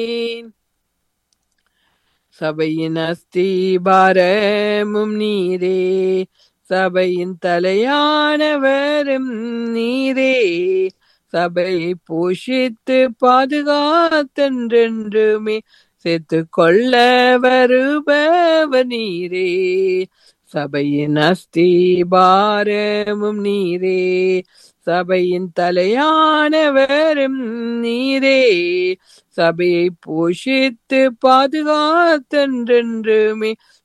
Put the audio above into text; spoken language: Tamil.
சபையின் அஸ்திபாரமும் நீரே சபையின் தலையானவரும் நீரே சபையை போஷித்து பாதுகாத்தென்றென்றுமே சேர்த்து கொள்ள வருபவர் நீரே சபையின் அஸ்திபாரமும் நீரே சபையின் தலையானவரும் நீரே சபையை போஷித்து பாதுகாத்தென்றென்றுமே